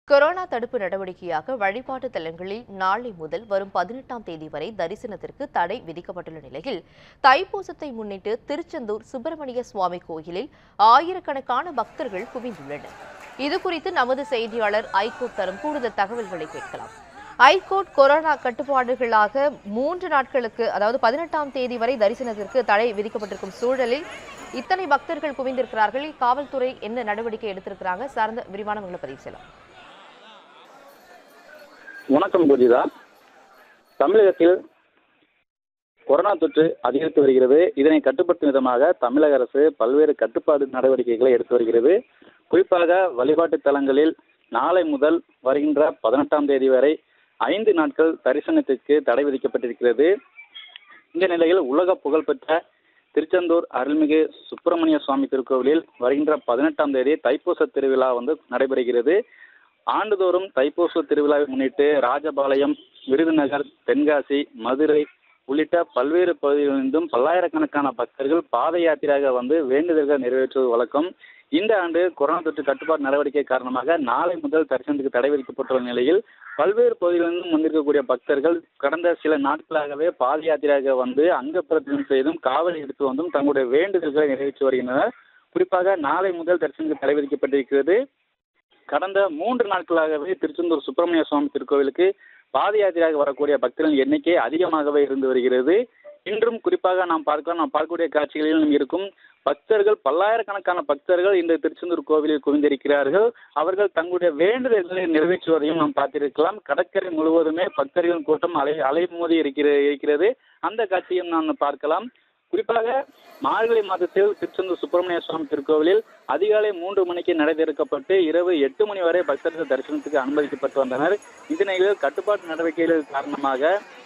corona தடுப்பு நடவடிக்கையாக வழிபாட்டு தலங்களில் நாளை முதல் வரும் பதினெட்டாம் தேதி வரை தரிசனத்திற்கு தடை விதிக்கப்பட்டுள்ள நிலையில் தைப்பூசத்தை முன்னிட்டு திருச்செந்தூர் சுப்பிரமணிய சுவாமி கோயிலில் ஆயிரக்கணக்கான பக்தர்கள் குவிந்துள்ளனர் இதுகுறித்து நமது செய்தியாளர் ஐகோர்ட் தரும் கூடுதல் தகவல்களை கேட்கலாம் ஐகோர்ட் கொரோனா கட்டுப்பாடுகளாக மூன்று நாட்களுக்கு அதாவது பதினெட்டாம் தேதி வரை தரிசனத்திற்கு தடை விதிக்கப்பட்டிருக்கும் சூழலில் இத்தனை பக்தர்கள் குவிந்திருக்கிறார்கள் காவல்துறை என்ன நடவடிக்கை எடுத்திருக்கிறாங்க சார்ந்த விரிவானவங்களை பதிவு செய்யலாம் வணக்கம் பூஜிதா தமிழகத்தில் கொரோனா தொற்று அதிகரித்து வருகிறது இதனை கட்டுப்படுத்தும் விதமாக தமிழக அரசு பல்வேறு கட்டுப்பாடு நடவடிக்கைகளை எடுத்து வருகிறது குறிப்பாக வழிபாட்டு தலங்களில் நாளை முதல் வருகின்ற பதினெட்டாம் தேதி வரை ஐந்து நாட்கள் தரிசனத்திற்கு தடை விதிக்கப்பட்டிருக்கிறது இந்த நிலையில் உலக புகழ்பெற்ற திருச்செந்தூர் அருள்மிகு சுப்பிரமணிய சுவாமி திருக்கோவிலில் வருகின்ற பதினெட்டாம் தேதி தைப்பூச திருவிழா வந்து நடைபெறுகிறது ஆண்டுதோறும் தைப்பூச திருவிழாவை முன்னிட்டு ராஜபாளையம் விருதுநகர் தென்காசி மதுரை உள்ளிட்ட பல்வேறு பகுதிகளிலிருந்தும் பல்லாயிரக்கணக்கான பக்தர்கள் பாத யாத்திரையாக வந்து வேண்டுதல்கள் நிறைவேற்றுவது வழக்கம் இந்த ஆண்டு கொரோனா தொற்று கட்டுப்பாடு நடவடிக்கை காரணமாக நாளை முதல் தரிசனத்துக்கு தடை விதிக்கப்பட்டுள்ள நிலையில் பல்வேறு பகுதிகளிலிருந்தும் வந்திருக்கக்கூடிய பக்தர்கள் கடந்த சில நாட்களாகவே பாத யாத்திரையாக வந்து அங்க பிரதமம் செய்தும் காவல் எடுத்து வந்தும் தங்களுடைய வேண்டுதல்களை நிறைவேற்றி வருகின்றனர் குறிப்பாக நாளை முதல் தரிசனத்துக்கு தடை விதிக்கப்பட்டிருக்கிறது கடந்த மூன்று நாட்களாகவே திருச்செந்தூர் சுப்பிரமணிய சுவாமி திருக்கோவிலுக்கு பாத யாத்திரையாக வரக்கூடிய பக்தர்களின் எண்ணிக்கை அதிகமாகவே இருந்து வருகிறது இன்றும் குறிப்பாக நாம் பார்க்கலாம் நாம் பார்க்கக்கூடிய காட்சிகளிலும் இருக்கும் பக்தர்கள் பல்லாயிரக்கணக்கான பக்தர்கள் இந்த திருச்செந்தூர் கோவிலில் குவிந்திருக்கிறார்கள் அவர்கள் தங்களுடைய வேண்டுதல்களை நிறைவேற்றுவதையும் நாம் பார்த்திருக்கலாம் கடற்கரை முழுவதுமே பக்தர்களின் கூட்டம் அலை அலைமோதி இருக்கிற இருக்கிறது அந்த காட்சியும் நாம் பார்க்கலாம் குறிப்பாக மார்கழி மாதத்தில் திருச்செந்தூர் சுப்பிரமணிய சுவாமி திருக்கோவிலில் அதிகாலை மூன்று மணிக்கு நடை திறக்கப்பட்டு இரவு எட்டு மணி வரை பக்தர்கள் தரிசனத்துக்கு அனுமதிக்கப்பட்டு வந்தனர் இந்த நிலையில் கட்டுப்பாட்டு நடவடிக்கைகள் காரணமாக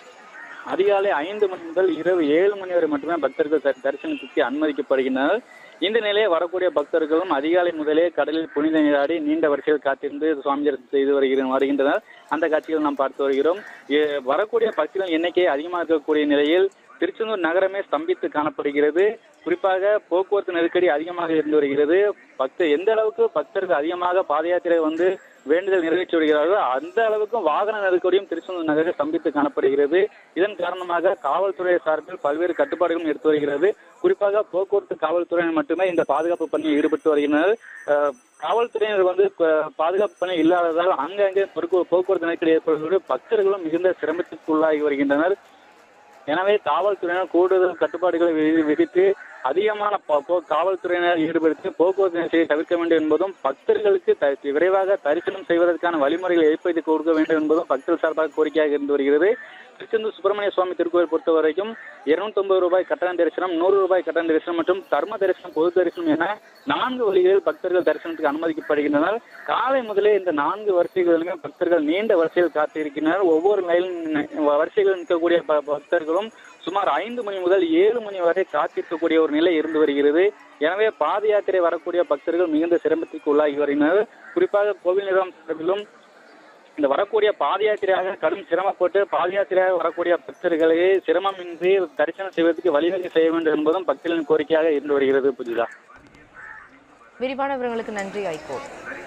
அதிகாலை ஐந்து மணி முதல் இரவு ஏழு மணி வரை மட்டுமே பக்தர்கள் தரி- தரிசனத்துக்கு அனுமதிக்கப்படுகின்றனர் இந்த நிலையை வரக்கூடிய பக்தர்களும் அதிகாலை முதலே கடலில் புனித நீராடி நீண்ட வரிசையில் காத்திருந்து சுவாமி தரிசனம் செய்து வருகிற வருகின்றனர் அந்த காட்சிகள் நாம் பார்த்து வருகிறோம் எ- வரக்கூடிய பக்தர்கள் எண்ணிக்கை அதிகமாக இருக்கக்கூடிய நிலையில் திருச்செந்தூர் நகரமே ஸ்தம்பித்து காணப்படுகிறது குறிப்பாக போக்குவரத்து நெருக்கடி அதிகமாக இருந்து வருகிறது பக்தர் எந்த அளவுக்கு பக்தர்கள் அதிகமாக பாத யாத்திரை வந்து வேண்டுதல் நிறைவேற்றி வருகிறார்களோ அந்த அளவுக்கும் வாகன நெருக்கடியும் திருச்செந்தூர் நகரில் ஸ்தம்பித்து காணப்படுகிறது இதன் காரணமாக காவல்துறை சார்பில் பல்வேறு கட்டுப்பாடுகளும் எடுத்து வருகிறது குறிப்பாக போக்குவரத்து காவல்துறையினர் மட்டுமே இந்த பாதுகாப்பு பணியில் ஈடுபட்டு வருகின்றனர் அஹ், காவல்துறையினர் வந்து அஹ், பாதுகாப்பு பணி இல்லாததால் அங்கங்கே போக்கு- போக்குவரத்து நெருக்கடி ஏற்படுவதோடு பக்தர்களும் மிகுந்த சிரமத்திற்குள்ளாகி வருகின்றனர் எனவே காவல்துறையினர் கூடுதல் கட்டுப்பாடுகளை விதி- விதித்து அதிகமான ப- போ- காவல்துறையினர் ஈடுபடுத்தி போக்குவரத்து நெரிசலை தவிர்க்க வேண்டும் என்பதும் பக்தர்களுக்கு த- விரைவாக தரிசனம் செய்வதற்கான வழிமுறைகளை ஏற்படுத்தி கொடுக்க வேண்டும் என்பதும் பக்தர்கள் சார்பாக கோரிக்கையாக இருந்து வருகிறது திருச்செந்தூர் சுப்பிரமணிய சுவாமி திருக்கோயில் பொறுத்த வரைக்கும் இருநூத்தொன்பது ரூபாய் கட்டண தரிசனம் நூறு ரூபாய் கட்டண தரிசனம் மற்றும் தர்ம தரிசனம் பொது தரிசனம் என நான்கு வழிகளில் பக்தர்கள் தரிசனத்துக்கு அனுமதிக்கப்படுகின்றனர் காலை முதலே இந்த நான்கு வரிசைகளிலுமே பக்தர்கள் நீண்ட வரிசையில் காத்திருக்கின்றனர் ஒவ்வொரு லைன் வரிசைகளில் நிற்கக்கூடிய ப- பக்தர்களும் சுமார் ஐந்து மணி முதல் ஏழு மணி வரை காத்திருக்கக்கூடிய ஒரு நிலை இருந்து வருகிறது எனவே பாத யாத்திரை வரக்கூடிய பக்தர்கள் மிகுந்த சிரமத்திற்கு உள்ளாகி வருகின்றனர் குறிப்பாக கோவில் நிர்வாகம் சார்பிலும் இந்த வரக்கூடிய பாத யாத்திரையாக கடும் சிரமப்பட்டு பாத யாத்திரையாக வரக்கூடிய பக்தர்களை சிரமமின்றி தரிசனம் செய்வதற்கு வழிவகை செய்ய வேண்டும் என்பதும் பக்தர்களின் கோரிக்கையாக இருந்து வருகிறது புதிதா விரிவான விவரங்களுக்கு நன்றி ஐகோர்ட்